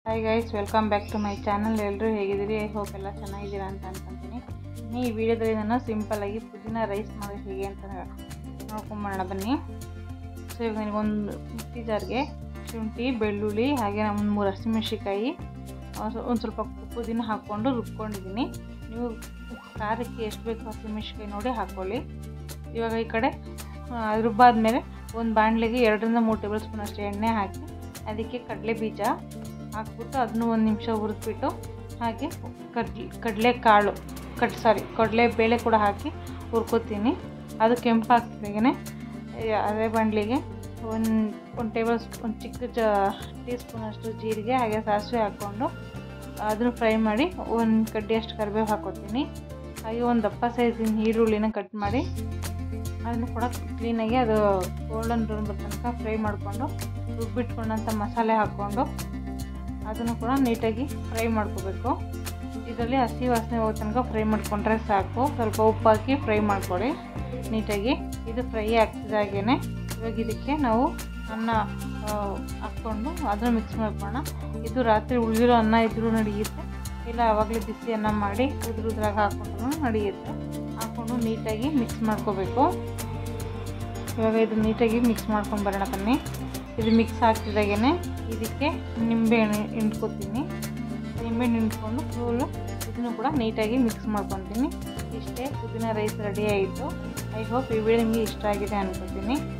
hi guys welcome back to my channel ಎಲ್ಲರೂ ಹೇಗಿದ್ದೀರಿ I hope ಎಲ್ಲ ಚೆನ್ನಾಗಿದ್ದೀರಾ ಅಂತ ಅನ್ಕೊಂತೀನಿ ಈ ವಿಡಿಯೋದಲ್ಲಿ ನಾನು ಸಿಂಪಲ್ಲಾಗಿ ಪುದೀನ ರೈಸ್ ಮಾಡೋದು ಹೇಗೆ ಅಂತ ನೋಡ್ಕೊಂಬರೋಣ ಬನ್ನಿ ಸೊ ಇವಾಗ ನನಗೊಂದು ಮಿಕ್ಸಿ ಜಾರ್ಗೆ ಶುಂಠಿ ಬೆಳ್ಳುಳ್ಳಿ ಹಾಗೆ ಒಂದು ಮೂರು ಹಸಿಮೆಣ್ಸಿಕಾಯಿ ಒಂದು ಸ್ವಲ್ಪ ಪುದೀನ ಹಾಕ್ಕೊಂಡು ರುಬ್ಕೊಂಡಿದ್ದೀನಿ ನೀವು ಖಾರಕ್ಕೆ ಎಷ್ಟು ಬೇಕು ಹಸಿಮೆಣ್ಸಿಕಾಯಿ ನೋಡಿ ಹಾಕ್ಕೊಳ್ಳಿ ಇವಾಗ ಈ ಕಡೆ ರುಬ್ಬಾದ್ಮೇಲೆ ಒಂದು ಬಾಣಲೆಗೆ ಎರಡರಿಂದ ಮೂರು ಟೇಬಲ್ ಸ್ಪೂನ್ ಅಷ್ಟು ಎಣ್ಣೆ ಹಾಕಿ ಅದಕ್ಕೆ ಕಡಲೆ ಬೀಜ ಹಾಕ್ಬಿಟ್ಟು ಅದನ್ನು ಒಂದು ನಿಮಿಷ ಹುರಿದ್ಬಿಟ್ಟು ಹಾಗೆ ಕಡ್ಲೆ ಕಡಲೆ ಕಾಳು ಕಡ್ ಸಾರಿ ಕಡಲೆ ಬೇಳೆ ಕೂಡ ಹಾಕಿ ಹುರ್ಕೋತೀನಿ ಅದು ಕೆಂಪು ಹಾಕ್ತಿದ್ದಾಗೆ ಅದೇ ಬಾಣಲಿಗೆ ಒಂದು ಒಂದು ಟೇಬಲ್ ಸ್ಪೂನ್ ಚಿಕ್ಕ ಜ ಟೀ ಸ್ಪೂನಷ್ಟು ಜೀರಿಗೆ ಹಾಗೆ ಸಾಸಿವೆ ಹಾಕ್ಕೊಂಡು ಅದನ್ನು ಫ್ರೈ ಮಾಡಿ ಒಂದು ಕಡ್ಡಿಯಷ್ಟು ಕರಿಬೇವು ಹಾಕೋತೀನಿ ಹಾಗೆ ಒಂದು ದಪ್ಪ ಸೈಜಿನ ಈರುಳ್ಳಿನ ಕಟ್ ಮಾಡಿ ಅದನ್ನು ಕೂಡ ಕ್ಲೀನಾಗಿ ಅದು ಗೋಲ್ಡನ್ ಬ್ರೌನ್ ಬರೋ ತನಕ ಫ್ರೈ ಮಾಡಿಕೊಂಡು ರುಬ್ಬಿಟ್ಕೊಂಡಂಥ ಮಸಾಲೆ ಹಾಕ್ಕೊಂಡು ಅದನ್ನು ಕೂಡ ನೀಟಾಗಿ ಫ್ರೈ ಮಾಡ್ಕೋಬೇಕು ಇದರಲ್ಲಿ ಹಸಿ ವಾಸನೆ ಹೋಗೋ ತನಕ ಫ್ರೈ ಮಾಡಿಕೊಂಡ್ರೆ ಸಾಕು ಸ್ವಲ್ಪ ಉಪ್ಪು ಹಾಕಿ ಫ್ರೈ ಮಾಡ್ಕೊಳ್ಳಿ ನೀಟಾಗಿ ಇದು ಫ್ರೈ ಆಗ್ತಿದ್ದಾಗೇ ಇವಾಗ ಇದಕ್ಕೆ ನಾವು ಅನ್ನ ಹಾಕ್ಕೊಂಡು ಅದನ್ನು ಮಿಕ್ಸ್ ಮಾಡ್ಕೊಳ್ಳೋಣ ಇದು ರಾತ್ರಿ ಉಳಿದಿರೋ ಅನ್ನ ಇದ್ರೂ ನಡೆಯುತ್ತೆ ಇಲ್ಲ ಆವಾಗಲೇ ಬಿಸಿ ಅನ್ನ ಮಾಡಿ ಉದ್ರುದ್ರಾಗ ಹಾಕ್ಕೊಂಡ್ರು ನಡೆಯುತ್ತೆ ಹಾಕ್ಕೊಂಡು ನೀಟಾಗಿ ಮಿಕ್ಸ್ ಮಾಡ್ಕೋಬೇಕು ಇವಾಗ ಇದು ನೀಟಾಗಿ ಮಿಕ್ಸ್ ಮಾಡ್ಕೊಂಡು ಬರೋಣ ಬನ್ನಿ ಇದು ಮಿಕ್ಸ್ ಆಗ್ತಿದ್ದಾಗೇ ಇದಕ್ಕೆ ನಿಂಬೆಹಣ್ಣು ಹಿಂಡ್ಕೊತೀನಿ ನಿಂಬೆಹಣ್ಣು ಹಿಂಡ್ಕೊಂಡು ಫುಲ್ಲು ಇದನ್ನು ಕೂಡ ನೀಟಾಗಿ ಮಿಕ್ಸ್ ಮಾಡ್ಕೊತೀನಿ ಇಷ್ಟೇ ಪುದೀನ ರೈಸ್ ರೆಡಿ ಆಯಿತು ಐ ಹೋಪ್ ಈ ವಿಡಿಯೋ ನಿಮಗೆ ಇಷ್ಟ ಆಗಿದೆ ಅನ್ಕೋತೀನಿ